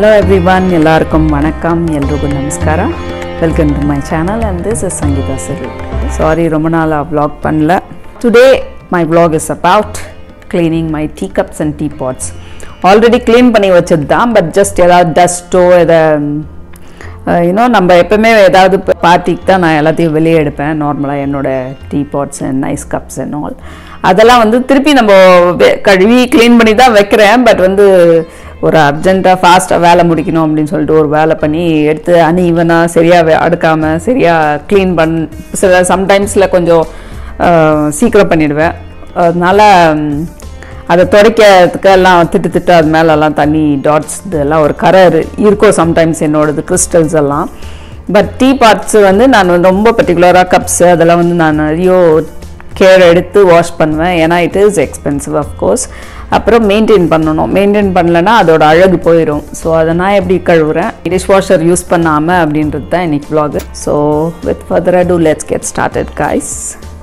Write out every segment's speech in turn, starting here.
hello every one ಎಲ್ಲರಿಗೂ ವಣಕಂ ಎಲ್ರಿಗೂ ನಮಸ್ಕಾರ welcome to my channel and this is Sangeetha சிறு சாரி ரொம்ப நாளாக vlog பண்ணல today my vlog is about cleaning my tea cups and tea pots already clean பண்ணி வச்சது தான் பட் ஜஸ்ட் ஏதாவது டஸ்ட்டோ எதை யூனோ நம்ம எப்பவுமே ஏதாவது பார்ட்டிக்கு தான் நான் எல்லாத்தையும் வெளியே எடுப்பேன் நார்மலாக என்னோட tea pots and nice cups and all அதெல்லாம் வந்து திருப்பி நம்ம வெ- கழுவி க்ளீன் பண்ணி தான் வைக்கிறேன் பட் வந்து ஒரு அர்ஜென்ட்டாக ஃபாஸ்ட்டாக வேலை முடிக்கணும் அப்படின்னு சொல்லிட்டு ஒரு வேலை பண்ணி எடுத்து அன்ஈவனாக சரியாக அடுக்காமல் சரியாக க்ளீன் பண் சில சம்டைம்ஸில் கொஞ்சம் அஹ், சீக்கிரம் பண்ணிடுவேன் அதனால ம், அதை துடைக்கிறதுக்கு எல்லாம் திட்டு திட்டு அது மேலெல்லாம் தண்ணி டாட்ஸ் இதெல்லாம் ஒரு கரை இரு- இருக்கும் சம்டைம்ஸ் என்னோடது கிறிஸ்டல்ஸ் எல்லாம் பட் டீ பார்ட்ஸ் வந்து நான் வந்து ரொம்ப பர்டிகுலராக கப்ஸ் அதெல்லாம் வந்து நான் நிறைய கேர் எடுத்து வாஷ் பண்ணுவேன் ஏன்னா இட் இஸ் எக்ஸ்பென்சிவ் அஃப்கோர்ஸ் அப்புறம் மெயின்டைன் பண்ணணும் மெயின்டைன் பண்ணலைன்னா அதோட அழகு போயிடும் ஸோ அதை நான் எப்படி கழுவுறேன் டிஷ் வாஷர் யூஸ் பண்ணாமல் அப்படின்றது தான் இன்னைக்கு vlog so with further to let's get started guys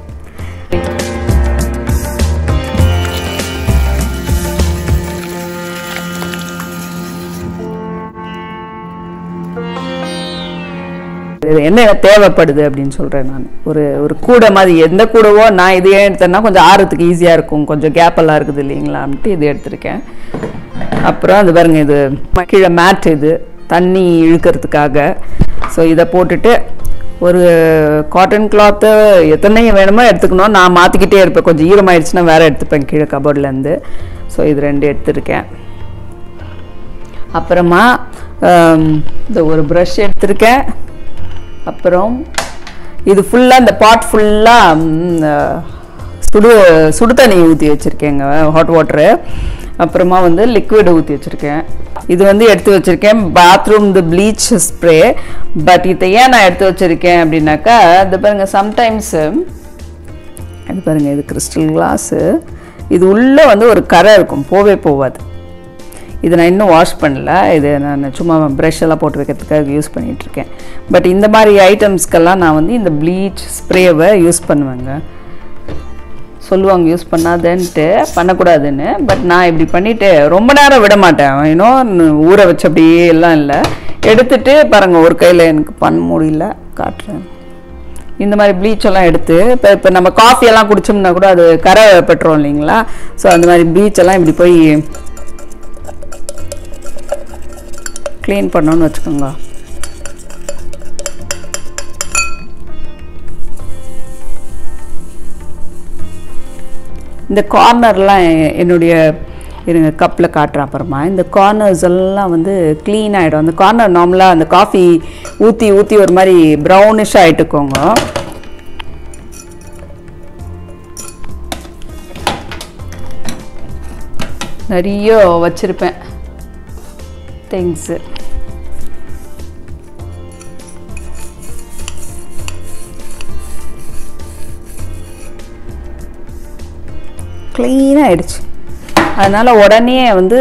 இது என்ன தேவைப்படுது அப்படின்னு சொல்கிறேன் நான் ஒரு ஒரு கூடை மாதிரி எந்த கூடவோ நான் இது ஏன் எடுத்தேன்னா கொஞ்சம் ஆறதுக்கு ஈஸியாக இருக்கும் கொஞ்சம் கேப் எல்லாம் இருக்குது இல்லைங்களான்ட்டு இது எடுத்திருக்கேன் அப்புறம் அது பாருங்க இது கீழே மேட் இது தண்ணி இழுக்கிறதுக்காக ஸோ இதை போட்டுட்டு ஒரு காட்டன் கிளாத்து எத்தனை வேணுமோ எடுத்துக்கணும் நான் மாற்றிக்கிட்டே இருப்பேன் கொஞ்சம் ஈரமாயிடுச்சுன்னா வேறு எடுத்துப்பேன் கீழே கபோர்ட்லேருந்து ஸோ இது ரெண்டு எடுத்திருக்கேன் அப்புறமா ஆம், இந்த ஒரு ப்ரஷ் எடுத்திருக்கேன் அப்புறம் இது ஃபுல்லாக இந்த பாட் ஃபுல்லாக சுடு சுடு தண்ணி ஊற்றி வச்சுருக்கேங்க ஹாட் வாட்டரு அப்புறமா வந்து லிக்விட் ஊற்றி வச்சுருக்கேன் இது வந்து எடுத்து வச்சுருக்கேன் பாத்ரூம் இந்த ப்ளீச் ஸ்ப்ரே பட் இதை ஏன் நான் எடுத்து வச்சுருக்கேன் அப்படின்னாக்கா இது பாருங்க சம்டைம்ஸு இது பாருங்க இது கிறிஸ்டல் கிளாஸு இது உள்ளே வந்து ஒரு கரை இருக்கும் போவே போகாது இது நான் இன்னும் வாஷ் பண்ணல இது நான் சும்மா ப்ரஷ் எல்லாம் போட்டு வைக்கிறதுக்காக யூஸ் பண்ணிட்டு இருக்கேன் பட் இந்த மாதிரி ஐட்டம்ஸ்க்கெல்லாம் நான் வந்து இந்த ப்ளீச் ஸ்ப்ரேவை யூஸ் பண்ணுவேங்க சொல்லுவாங்க யூஸ் பண்ணாதன்ட்டு பண்ணக்கூடாதுன்னு பட் நான் இப்படி பண்ணிட்டு ரொம்ப நேரம் விட மாட்டேன் இன்னும் ஊற வச்ச அப்படியே எல்லாம் இல்லை எடுத்துட்டு பாருங்க ஒரு கையில் எனக்கு பண்ண முடியல காட்டுறேன் இந்த மாதிரி ப்ளீச் எல்லாம் எடுத்து இப்போ இப்போ நம்ம காஃபி எல்லாம் குடிச்சோம்னா கூட அது கரை பெற்றோம் இல்லைங்களா ஸோ அந்த மாதிரி ப்ளீச் எல்லாம் இப்படி போய் க்ளீன் பண்ணோன்னு வச்சுக்கோங்க இந்த கார்னர்லாம் எ- என்னுடைய இருங்க கப்பில் காட்டுறேன் அப்புறமா இந்த கார்னர்ஸ் எல்லாம் வந்து க்ளீன் ஆகிடும் அந்த கார்னர் நார்மலாக அந்த காஃபி ஊற்றி ஊற்றி ஒரு மாதிரி ப்ரௌனிஷ் ஆகிட்டுக்கோங்க நிறைய வச்சுருப்பேன் திங்ஸு க்ளீனாக ஆயிடுச்சு அதனால் உடனே வந்து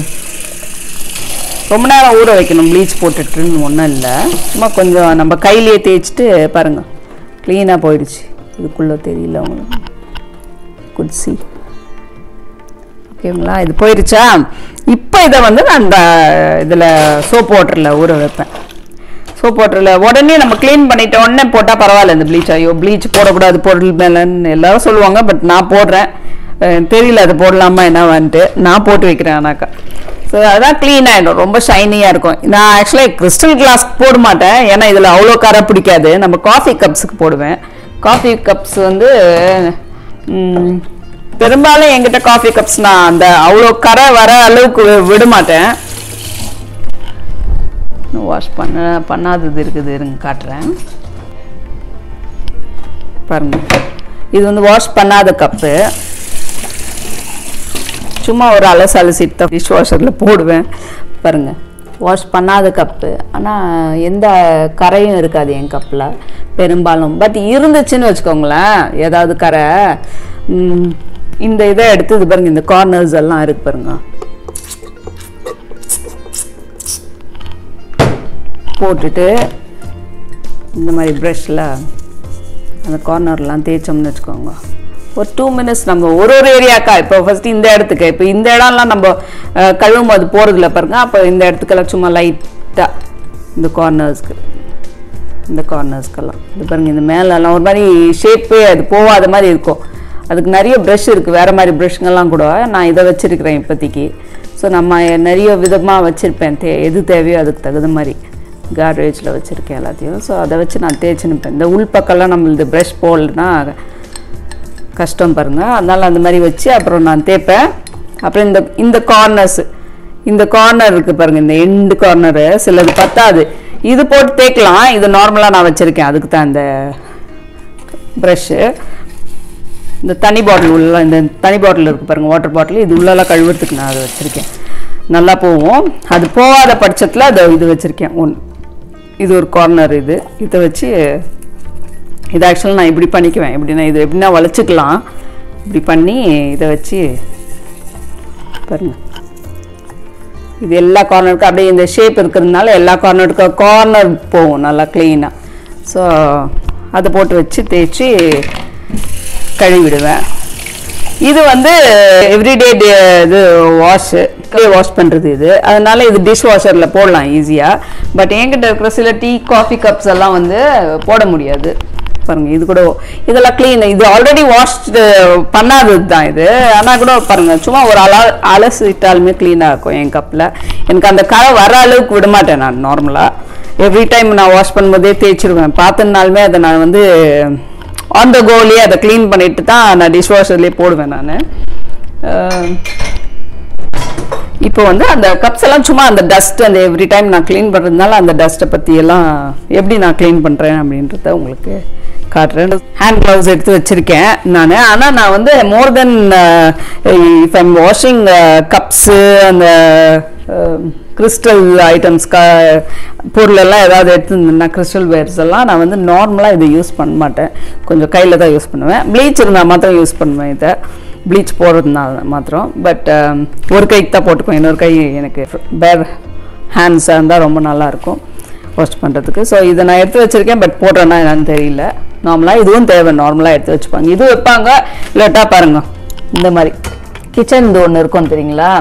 ரொம்ப நேரம் ஊற வைக்கணும் ப்ளீச் போட்டுட்டுன்னு ஒன்றும் இல்லை சும்மா கொஞ்சம் நம்ம கையிலேயே தேய்ச்சிட்டு பாருங்கள் க்ளீனாக போயிடுச்சு இதுக்குள்ளே தெரியல உங்களுக்கு குட்சி ஓகேங்களா இது போயிருச்சா இப்போ இதை வந்து நான் இந்த இதில் சோப் வாட்டரில் ஊற வைப்பேன் சோப் வாட்டரில் உடனே நம்ம க்ளீன் பண்ணிட்ட உடனே போட்டால் பரவாயில்ல இந்த ப்ளீச் ஐயோ ப்ளீச் போடக்கூடாது பொருள் மேலேன்னு எல்லாரும் சொல்லுவாங்க பட் நான் போடுறேன் அஹ் தெரியல அது போடலாமா என்னவான்ட்டு நான் போட்டு வைக்கிறேன் ஆனாக்கா ஸோ அதான் க்ளீன் ஆகிடும் ரொம்ப ஷைனியாக இருக்கும் நான் ஆக்சுவலாக கிறிஸ்டல் கிளாஸ் போட மாட்டேன் ஏன்னா இதில் அவ்வளோ கரை பிடிக்காது நம்ம காஃபி கப்ஸுக்கு போடுவேன் காஃபி கப்ஸ் வந்து ம், பெரும்பாலும் என்கிட்ட காஃபி கப்ஸ் நான் அந்த அவ்வளோ கரை வர அளவுக்கு வி- விட மாட்டேன் வாஷ் பண்ண பண்ணாதது இருக்குது இருங்க காட்டுறேன் பாருங்க இது வந்து வாஷ் பண்ணாத கப்பு சும்மா ஒரு அலசு அலசிட்டு டிஷ் வாஷரில் போடுவேன் பாருங்க வாஷ் பண்ணாத கப்பு ஆனால் எந்த கரையும் இருக்காது என் கப்பில் பெரும்பாலும் பட் இருந்துச்சுன்னு வச்சுக்கோங்களேன் ஏதாவது கரை ம், இந்த இதை எடுத்து இது பாருங்க இந்த கார்னர்ஸ் எல்லாம் இருக்கு பாருங்க போட்டுட்டு இந்த மாதிரி ப்ரஷ்ல அந்த கார்னர்லாம் தேய்ச்சோம்னு வச்சுக்கோங்க ஒரு டூ மினிட்ஸ் நம்ம ஒரு ஒரு ஏரியாக்கா இப்போ ஃபர்ஸ்ட் இந்த இடத்துக்கு இப்போ இந்த இடம்லாம் நம்ம அஹ், கழுவும் போது போகிறதுல பாருங்க அப்போ இந்த இடத்துக்கெல்லாம் சும்மா லைட்டாக இந்த கார்னர்ஸ்க்கு இந்த கார்னர்ஸ்க்கெல்லாம் இது பாருங்க இந்த மேலெல்லாம் ஒரு மாதிரி ஷேப்பே அது போகாத மாதிரி இருக்கும் அதுக்கு நிறைய ப்ரஷ் இருக்குது வேறு மாதிரி ப்ரஷ்ங்கெல்லாம் கூட நான் இதை வச்சுருக்கிறேன் இப்போதைக்கு ஸோ நம்ம நிறைய விதமாக வச்சுருப்பேன் தே எது தேவையோ அதுக்கு தகுந்த மாதிரி கார்பேஜில் வச்சுருக்கேன் எல்லாத்தையும் ஸோ அதை வச்சு நான் தேய்ச்சி நிற்பேன் இந்த உள் பக்கம்லாம் நம்மளது ப்ரஷ் போடலன்னா கஷ்டம் பாருங்கள் அதனால் அந்த மாதிரி வச்சு அப்புறம் நான் தேய்ப்பேன் அப்புறம் இந்த இந்த கார்னர்ஸ் இந்த கார்னர் இருக்குது பாருங்கள் இந்த எண்டு கார்னரு சிலது பத்தாது இது போட்டு தேய்க்கலாம் இது நார்மலாக நான் வச்சுருக்கேன் அதுக்கு தான் இந்த ப்ரஷ்ஷு இந்த தனி பாட்டில் உள்ள இந்த தனி பாட்டில் இருக்குது பாருங்கள் வாட்டர் பாட்டில் இது உள்ளெல்லாம் கழுவுறதுக்கு நான் அதை வச்சுருக்கேன் நல்லா போகும் அது போகாத பட்சத்தில் அதை இது வச்சுருக்கேன் ஒன்று இது ஒரு கார்னர் இது இதை வச்சு இது ஆக்சுவலாக நான் இப்படி பண்ணிக்குவேன் எப்படின்னா இது எப்படின்னா வளைச்சிக்கலாம் இப்படி பண்ணி இதை வச்சு பாருங்க இது எல்லா கார்னருக்கும் அப்படியே இந்த ஷேப் இருக்கிறதுனால எல்லா கார்னருக்கும் கார்னர் போகும் நல்லா க்ளீனாக ஸோ அதை போட்டு வச்சு தேய்ச்சி கழுவிடுவேன் இது வந்து எவ்ரிடே இது வாஷு வாஷ் பண்ணுறது இது அதனால இது டிஷ் வாஷரில் போடலாம் ஈஸியாக பட் என்கிட்ட இருக்கிற சில டீ காஃபி கப்ஸ் எல்லாம் வந்து போட முடியாது பாருங்க இது கூட இதெல்லாம் க்ளீன் இது ஆல்ரெடி வாஷ்டு பண்ணாதது தான் இது ஆனால் கூட பாருங்க சும்மா ஒரு அல அலசிட்டாலுமே க்ளீனாக இருக்கும் என் கப்பில் எனக்கு அந்த கரை வர அளவுக்கு விட மாட்டேன் நான் நார்மலாக எவ்ரி டைம் நான் வாஷ் பண்ணும்போதே தேய்ச்சிருவேன் பார்த்தனாலுமே அதை நான் வந்து ஆன் த கோலேயே அதை க்ளீன் பண்ணிட்டு தான் நான் டிஷ் வாஷர்லேயே போடுவேன் நான் இப்போ வந்து அந்த கப்ஸ் எல்லாம் சும்மா அந்த டஸ்ட் அந்த எவ்ரி டைம் நான் க்ளீன் பண்ணுறதுனால அந்த டஸ்ட்டை பற்றி எல்லாம் எப்படி நான் க்ளீன் பண்ணுறேன் அப்படின்றத உங்களுக்கு காட்டுறேன் ஹேண்ட் க்ளவுஸ் எடுத்து வச்சுருக்கேன் நான் ஆனால் நான் வந்து more then if I'm washing cups அந்த கிறிஸ்டல் ஐட்டம்ஸ் க பொருளெல்லாம் ஏதாவது எடுத்துருந்தேன்னா கிறிஸ்டல் வேர்ஸ் எல்லாம் நான் வந்து நார்மலாக இதை யூஸ் பண்ண மாட்டேன் கொஞ்சம் கையில் தான் யூஸ் பண்ணுவேன் ப்ளீச் இருந்தால் மாத்திரம் யூஸ் பண்ணுவேன் இதை ப்ளீச் போடுறதுனால மாத்திரம் பட் ஒரு கைக்கு தான் போட்டுக்குவேன் இன்னொரு கை எனக்கு பேர் ஹேண்ட்ஸாக இருந்தால் ரொம்ப நல்லாயிருக்கும் வாஷ் பண்ணுறதுக்கு ஸோ இதை நான் எடுத்து வச்சுருக்கேன் பட் போடுறேன்னா என்னன்னு தெரியல நார்மலாக இதுவும் தேவை நார்மலாக எடுத்து வச்சுப்பாங்க இது வைப்பாங்க இல்லாட்டா பாருங்க இந்த மாதிரி கிச்சன் இது ஒன்று இருக்கும் தெரியுங்களா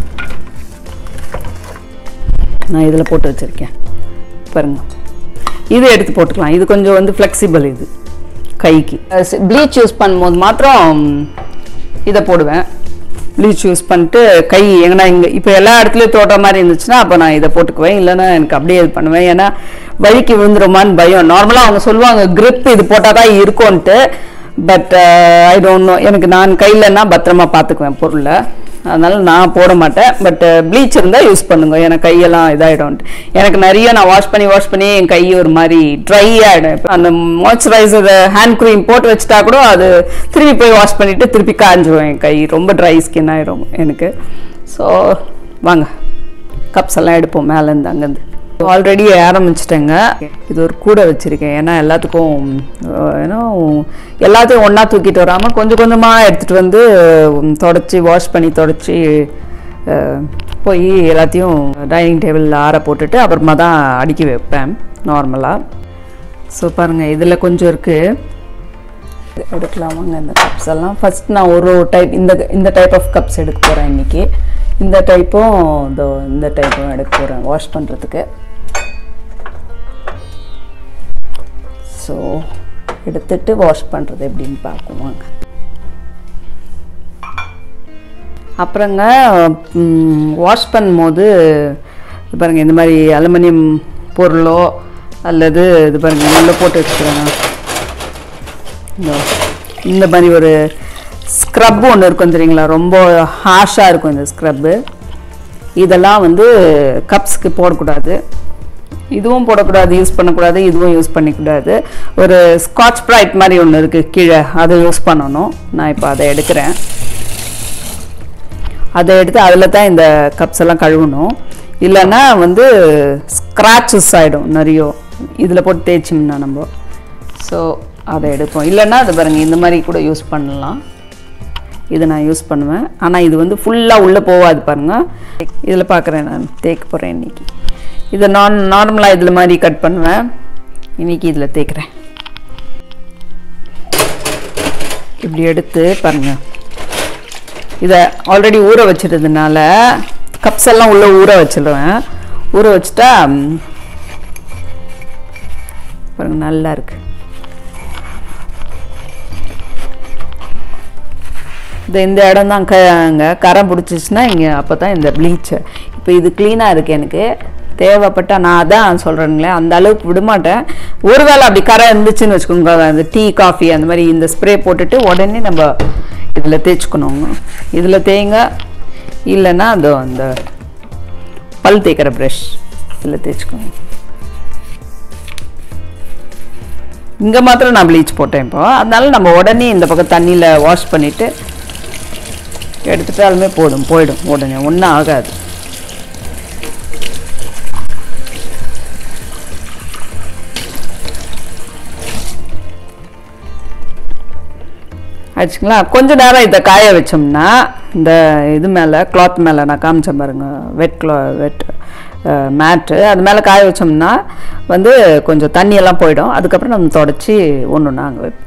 நான் இதில் போட்டு வச்சுருக்கேன் பாருங்க இது எடுத்து போட்டுக்கலாம் இது கொஞ்சம் வந்து ஃப்ளெக்சிபிள் இது கைக்கு ப்ளீச் யூஸ் பண்ணும்போது மாத்திரம் இதை போடுவேன் ப்ளீச் யூஸ் பண்ணிட்டு கை எங்கன்னா இங்கே இப்போ எல்லா இடத்துலையும் தோட்ட மாதிரி இருந்துச்சுன்னா அப்போ நான் இதை போட்டுக்குவேன் இல்லைன்னா எனக்கு அப்படியே இது பண்ணுவேன் ஏன்னா வழிக்கு விழுந்துருமான்னு பயம் நார்மலாக அவங்க சொல்லுவாங்க grip இது போட்டால் தான் இருக்கும்ன்ட்டு பட் ஐ டோன்ட் நோ எனக்கு நான் கையிலன்னா பத்திரமா பார்த்துக்குவேன் பொருளை அதனால நான் போட மாட்டேன் பட் ப்ளீச் இருந்தால் யூஸ் பண்ணுங்க எனக்கு கையெல்லாம் இதாகிடும்ட்டு எனக்கு நிறைய நான் வாஷ் பண்ணி வாஷ் பண்ணி என் கை ஒரு மாதிரி ட்ரை ஆகிடும் அந்த மாய்ஸ்சரைசர் ஹேண்ட் க்ரீம் போட்டு வச்சுட்டா கூட அது திருப்பி போய் வாஷ் பண்ணிவிட்டு திருப்பி காஞ்சிரும் என் கை ரொம்ப ட்ரை ஸ்கின் ஆகிடும் எனக்கு ஸோ வாங்க கப்ஸ் எல்லாம் எடுப்போம் மேலேருந்து அங்கேருந்து ஆல்ரெடி ஆரம்பிச்சிட்டேங்க இது ஒரு கூடை வச்சுருக்கேன் ஏன்னா எல்லாத்துக்கும் ஏன்னா எல்லாத்தையும் ஒன்றா தூக்கிட்டு வராமல் கொஞ்சம் கொஞ்சமாக எடுத்துகிட்டு வந்து தொடச்சி வாஷ் பண்ணி தொடச்சி போய் எல்லாத்தையும் டைனிங் டேபிளில் ஆற போட்டுட்டு அப்புறமா தான் அடுக்கி வைப்பேன் நார்மலாக ஸோ பாருங்கள் இதில் கொஞ்சம் இருக்குது எடுக்கலாமாங்க இந்த கப்ஸ் எல்லாம் ஃபர்ஸ்ட் நான் ஒரு டைப் இந்த இந்த டைப் ஆஃப் கப்ஸ் எடுக்க போகிறேன் இன்றைக்கி இந்த டைப்பும் இதோ இந்த டைப்பும் எடுக்க போகிறேன் வாஷ் பண்ணுறதுக்கு ஸோ எடுத்துட்டு வாஷ் பண்ணுறது எப்படின்னு பார்க்குவாங்க அப்புறங்க வாஷ் பண்ணும்போது இது பாருங்கள் இந்த மாதிரி அலுமினியம் பொருளோ அல்லது இது பாருங்கள் உள்ள போட்டு வச்சுக்கிறேன் இந்த இந்த மாதிரி ஒரு ஸ்க்ரப் ஒன்று இருக்கும் தெரியுங்களா ரொம்ப ஹார்ஷாக இருக்கும் இந்த ஸ்க்ரப்பு இதெல்லாம் வந்து கப்ஸ்க்கு போடக்கூடாது இதுவும் போடக்கூடாது யூஸ் பண்ணக்கூடாது இதுவும் யூஸ் பண்ணிக்கூடாது ஒரு ஸ்காட்ச் ப்ரைட் மாதிரி ஒன்று இருக்குது கீழே அதை யூஸ் பண்ணணும் நான் இப்போ அதை எடுக்கிறேன் அதை எடுத்து அதில் தான் இந்த கப்ஸ் எல்லாம் கழுவணும் இல்லைன்னா வந்து ஸ்க்ராச்சஸ் ஆகிடும் நிறைய இதில் போட்டு தேய்ச்சோம்னா நம்ம ஸோ அதை எடுப்போம் இல்லைன்னா அது பாருங்கள் இந்த மாதிரி கூட யூஸ் பண்ணலாம் இதை நான் யூஸ் பண்ணுவேன் ஆனால் இது வந்து ஃபுல்லாக உள்ளே போகாது பாருங்கள் இதில் பார்க்குறேன் நான் தேய்க்க போகிறேன் இன்றைக்கி இதை நான் நார்மலாக இதில் மாதிரி கட் பண்ணுவேன் இன்றைக்கி இதில் தேய்க்கிறேன் இப்படி எடுத்து பாருங்க இதை ஆல்ரெடி ஊற வச்சிருந்ததுனால கப்ஸ் எல்லாம் உள்ளே ஊற வச்சிடுவேன் ஊற வச்சுட்டா ம், பாருங்க நல்லா இருக்கு இந்த இந்த இடம் தான் க அங்கே கரை பிடிச்சிச்சுன்னா இங்கே அப்போ தான் இந்த ப்ளீச்சு இப்போ இது க்ளீனாக இருக்குது எனக்கு தேவைப்பட்டா நான் அதான் சொல்கிறேங்களே அந்த அளவுக்கு விடமாட்டேன் ஒருவேளை அப்படி கரை இருந்துச்சுன்னு வச்சுக்கோங்க அந்த டீ காஃபி அந்த மாதிரி இந்த ஸ்ப்ரே போட்டுட்டு உடனே நம்ம இதில் தேய்ச்சிக்கணுங்க இதில் தேய்ங்க இல்லைன்னா அதோ அந்த பல் தேய்க்கிற ப்ரஷ் இதில் தேய்ச்சிக்கோங்க இங்கே மாத்திரம் நான் ப்ளீச் போட்டேன் இப்போ அதனால நம்ம உடனே இந்த பக்கம் தண்ணியில் வாஷ் பண்ணிவிட்டு எடுத்துட்டாலுமே போதும் போயிடும் உடனே ஒன்றும் ஆகாது ஆச்சுங்களா கொஞ்ச நேரம் இதை காய வச்சோம்னா இந்த இது மேலே கிளாத் மேலே நான் காமிச்சேன் பாருங்க வெட் க்ளா வெட் மேட்டு அது மேலே காய வச்சோம்னா வந்து கொஞ்சம் தண்ணியெல்லாம் போயிடும் அதுக்கப்புறம் நம்ம தொடச்சி ஒன்று நாங்கள் வைப்போம்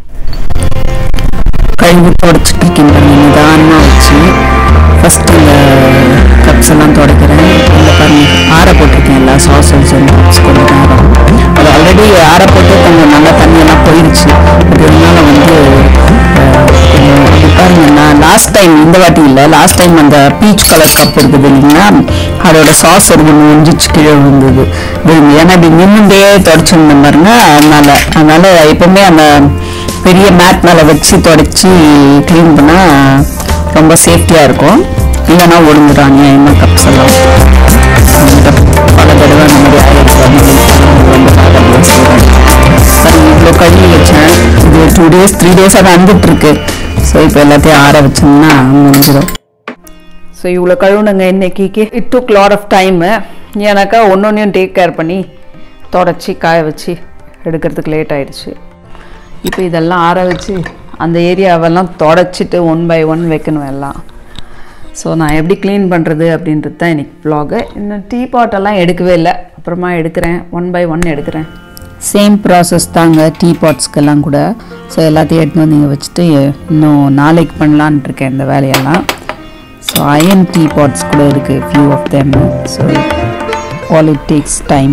கழுவி தொடச்சிட்டு நிதானமாக வச்சு ஃபஸ்ட்டு இந்த கப்ஸ் எல்லாம் துடைக்கிறேன் இந்த பாருங்க ஆற போட்டிருக்கேன் எல்லா சாசஸ் கப்ஸ் கொஞ்சம் நேரம் அது ஆல்ரெடி ஆற போட்டு கொஞ்சம் நல்லா தண்ணியெல்லாம் போயிடுச்சு அது அதனால வந்து அஹ், கொஞ்சம் இது பாருங்க நான் லாஸ்ட் டைம் இந்த வாட்டி இல்லை லாஸ்ட் டைம் அந்த பீச் கலர் கப் இருக்குது இல்லைங்களா அதோட சாஸ் ஒரு ஒஞ்சிச்சு கீழே விழுந்தது விழுந்து ஏன்னா இப்படி நின்றுண்டே தொடச்சிருந்தேன் பாருங்க அதனால அதனால எப்பவுமே அந்த பெரிய மேட் மேலே வச்சு தொடச்சி க்ளீன் பண்ணால் ரொம்ப சேஃப்டியாக இருக்கும் இல்லைன்னா ஒழுங்குறாங்க என்ன கப்ஸ் எல்லாம் அந்த பல தடவை அந்த மாதிரி ஆயிடுச்சு அந்த மாதிரி ரொம்ப நாளாக செய்கிறேன் சரி இவ்வளோ கழுவி வச்சேன் இது டூ டேஸ் த்ரீ டேஸாக தான் வந்துட்டுருக்கு ஸோ இப்போ எல்லாத்தையும் ஆற வச்சோம்னா முடிஞ்சிடும் ஸோ இவ்வளோ கழுவுனுங்க இன்னைக்கு it took lot of time ஏன்னாக்கா ஒன்று ஒன்றையும் டேக் கேர் பண்ணி தொடச்சி காய வச்சு எடுக்கிறதுக்கு லேட் ஆயிடுச்சு இப்போ இதெல்லாம் ஆற வச்சு அந்த ஏரியாவெல்லாம் தொடச்சிட்டு ஒன் பை ஒன் வைக்கணும் எல்லாம் ஸோ நான் எப்படி க்ளீன் பண்ணுறது அப்படின்றது தான் இன்னைக்கு vlog இன்னும் டீ பாட்டெல்லாம் எடுக்கவே இல்லை அப்புறமா எடுக்கிறேன் ஒன் பை ஒன் எடுக்கிறேன் சேம் ப்ராசஸ் தாங்க டீ பாட்ஸ்க்கெல்லாம் கூட ஸோ எல்லாத்தையும் எடுத்து வந்து இங்கே வச்சுட்டு இன்னும் நாளைக்கு பண்ணலான்ட்டு இருக்கேன் இந்த வேலையெல்லாம் ஸோ அயன் டீ பாட்ஸ் கூட இருக்குது few of them so all it takes time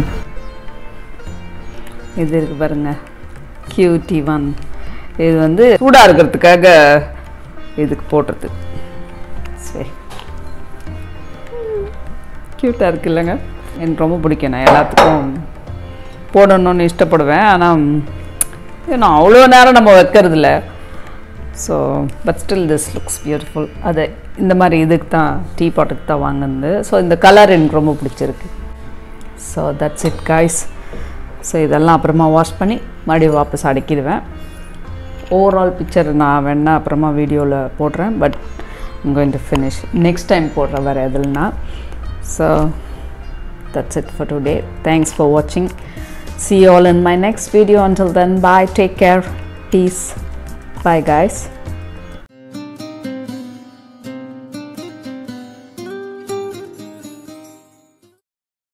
இது இருக்கு பாருங்க கியூடி ஒன் இது வந்து சூடாக இருக்கிறதுக்காக இதுக்கு போடுறது சரி க்யூட்டாக இருக்கு இல்லைங்க எனக்கு ரொம்ப பிடிக்கும் நான் எல்லாத்துக்கும் போடணும்னு இஷ்டப்படுவேன் ஆனால் நான் அவ்வளோ நேரம் நம்ம வைக்கிறதில்ல so but still this looks beautiful அது இந்த மாதிரி இதுக்கு தான் டீ பாட்டுக்கு தான் வாங்கினது ஸோ இந்த கலர் எனக்கு ரொம்ப பிடிச்சிருக்கு so that's it guys so இதெல்லாம் அப்புறமா வாஷ் பண்ணி மறுபடியும் வாபஸ் அடக்கிடுவேன் ஓவரால் பிக்சர் நான் வேணா அப்புறமா வீடியோவில் போடுறேன் but going to finish next time போடுறேன் வேறு எதுலனா so that's it for today thanks for வாட்சிங் see you all in my next video until then bye take care peace bye guys